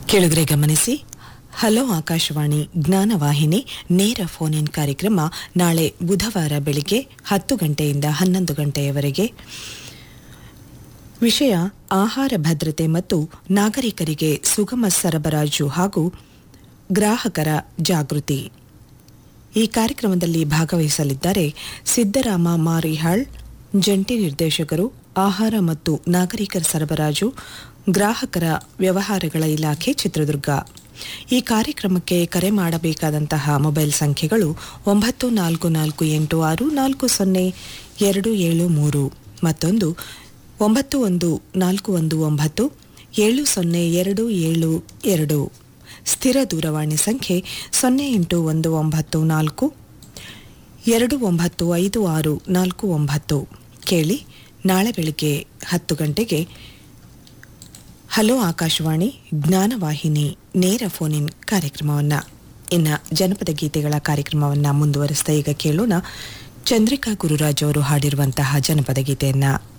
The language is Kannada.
ಕೇಳಿದ್ರೆ ಗಮನಿಸಿ ಹಲೋ ಆಕಾಶವಾಣಿ ಜ್ಞಾನವಾಹಿನಿ ನೇರ ಫೋನ್ ಇನ್ ಕಾರ್ಯಕ್ರಮ ನಾಳೆ ಬುಧವಾರ ಬೆಳಿಗ್ಗೆ ಹತ್ತು ಗಂಟೆಯಿಂದ ಹನ್ನೊಂದು ಗಂಟೆಯವರೆಗೆ ವಿಷಯ ಆಹಾರ ಭದ್ರತೆ ಮತ್ತು ನಾಗರಿಕರಿಗೆ ಸುಗಮ ಸರಬರಾಜು ಹಾಗೂ ಗ್ರಾಹಕರ ಜಾಗೃತಿ ಈ ಕಾರ್ಯಕ್ರಮದಲ್ಲಿ ಭಾಗವಹಿಸಲಿದ್ದಾರೆ ಸಿದ್ದರಾಮ ಮಾರಿಹಾಳ್ ಜಂಟಿ ನಿರ್ದೇಶಕರು ಆಹಾರ ಮತ್ತು ನಾಗರಿಕರ ಸರಬರಾಜು ಗ್ರಾಹಕರ ವ್ಯವಹಾರಗಳ ಇಲಾಖೆ ಚಿತ್ರದುರ್ಗ ಈ ಕಾರ್ಯಕ್ರಮಕ್ಕೆ ಕರೆ ಮಾಡಬೇಕಾದಂತಹ ಮೊಬೈಲ್ ಸಂಖ್ಯೆಗಳು ಒಂಬತ್ತು ನಾಲ್ಕು ನಾಲ್ಕು ಎಂಟು ಆರು ನಾಲ್ಕು ಸೊನ್ನೆ ಎರಡು ಏಳು ಮೂರು ಮತ್ತೊಂದು ಒಂಬತ್ತು ಒಂದು ನಾಲ್ಕು ಒಂದು ಒಂಬತ್ತು ಏಳು ಸೊನ್ನೆ ಎರಡು ಏಳು ಎರಡು ಸ್ಥಿರ ದೂರವಾಣಿ ಸಂಖ್ಯೆ ಸೊನ್ನೆ ಎಂಟು ಒಂದು ಒಂಬತ್ತು ನಾಲ್ಕು ಎರಡು ಒಂಬತ್ತು ಐದು ಆರು ನಾಲ್ಕು ಒಂಬತ್ತು ಕೇಳಿ ನಾಳೆ ಬೆಳಿಗ್ಗೆ ಹತ್ತು ಗಂಟೆಗೆ ಹಲೋ ಆಕಾಶವಾಣಿ ಜ್ಞಾನವಾಹಿನಿ ನೇರ ಫೋನ್ ಇನ್ ಕಾರ್ಯಕ್ರಮವನ್ನ ಇನ್ನ ಜನಪದ ಗೀತೆಗಳ ಕಾರ್ಯಕ್ರಮವನ್ನ ಮುಂದುವರಿಸ್ತಾ ಈಗ ಕೇಳೋಣ ಚಂದ್ರಿಕಾ ಗುರುರಾಜ್ ಅವರು ಹಾಡಿರುವಂತಹ ಜನಪದ ಗೀತೆಯನ್ನ